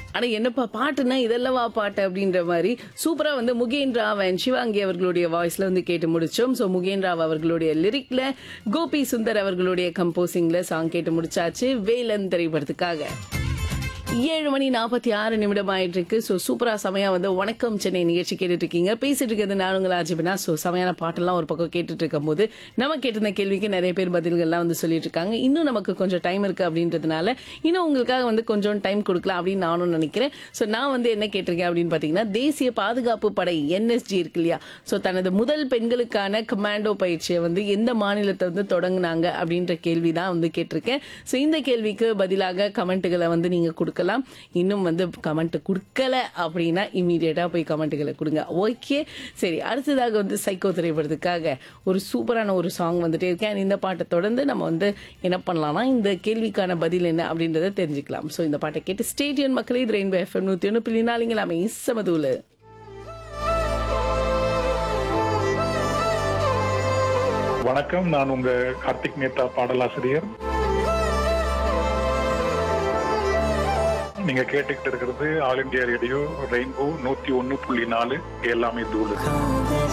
ஆனா என்னப்பா பாட்டுனா இதெல்லவா பாட்டு அப்படின்ற மாதிரி சூப்பரா வந்து முகேன் ராவ் அண்ட் சிவாங்கி அவர்களுடைய வாய்ஸ்ல வந்து கேட்டு முடிச்சோம் ஸோ முகேன் ராவ் அவர்களுடைய லிரிக்ல கோபி சுந்தர் அவர்களுடைய கம்போசிங்ல சாங் கேட்டு முடிச்சாச்சு வேலன் திரைப்படத்துக்காக ஏழு மணி நாற்பத்தி ஆறு நிமிடம் ஆயிட்டு இருக்கு ஸோ சூப்பரா செமையா வந்து வணக்கம் சென்னை நிகழ்ச்சி கேட்டுட்டு இருக்கீங்க பேசிட்டு இருக்கிறது நான் உங்கள் ஆஜிபினா ஸோ செமையான பாட்டெல்லாம் ஒரு பக்கம் கேட்டுட்டு இருக்கும் போது நம்ம கேட்டிருந்த கேள்விக்கு நிறைய பேர் பதில்கள்லாம் வந்து சொல்லிட்டு இருக்காங்க இன்னும் நமக்கு கொஞ்சம் டைம் இருக்கு அப்படின்றதுனால இன்னும் உங்களுக்காக வந்து கொஞ்சம் டைம் கொடுக்கலாம் அப்படின்னு நானும் நினைக்கிறேன் ஸோ நான் வந்து என்ன கேட்டிருக்கேன் அப்படின்னு பார்த்தீங்கன்னா தேசிய பாதுகாப்பு படை என்எஸ்ஜி இருக்கு இல்லையா ஸோ தனது முதல் பெண்களுக்கான கமாண்டோ பயிற்சியை வந்து எந்த மாநிலத்தை வந்து தொடங்குனாங்க அப்படின்ற கேள்வி தான் வந்து கேட்டிருக்கேன் ஸோ இந்த கேள்விக்கு பதிலாக கமெண்ட்டுகளை வந்து நீங்க கொடுக்கலாம் இன்னும் வந்து கமெண்ட் கொடுக்கல அப்படின்னா இமீடியட்டா போய் கமெண்ட்டுகளை கொடுங்க ஓகே சரி அடுத்ததாக வந்து சைக்கோ திரைப்படத்துக்காக ஒரு சூப்பரான ஒரு சாங் வந்துட்டே இருக்கேன் And இந்த பாட்டை தொடர்ந்து நம்ம வந்து என்ன பண்ணலாம்னா இந்த கேள்விக்கான பதில் என்ன அப்படின்றத தெரிஞ்சுக்கலாம் ஸோ இந்த பாட்டை கேட்டு ஸ்டேடியன் மக்களே இது ரெயின்போ எஃப்எம் நூற்றி ஒன்று புள்ளி நாலுங்களாமே சமதூல வணக்கம் நான் உங்க கார்த்திக் நேத்தா பாடலாசிரியர் நீங்க கேட்டுக்கிட்டு இருக்கிறது ஆல் இந்தியா ரேடியோ ரெயின்போ நூத்தி ஒன்னு புள்ளி நாலு எல்லாமே தூளு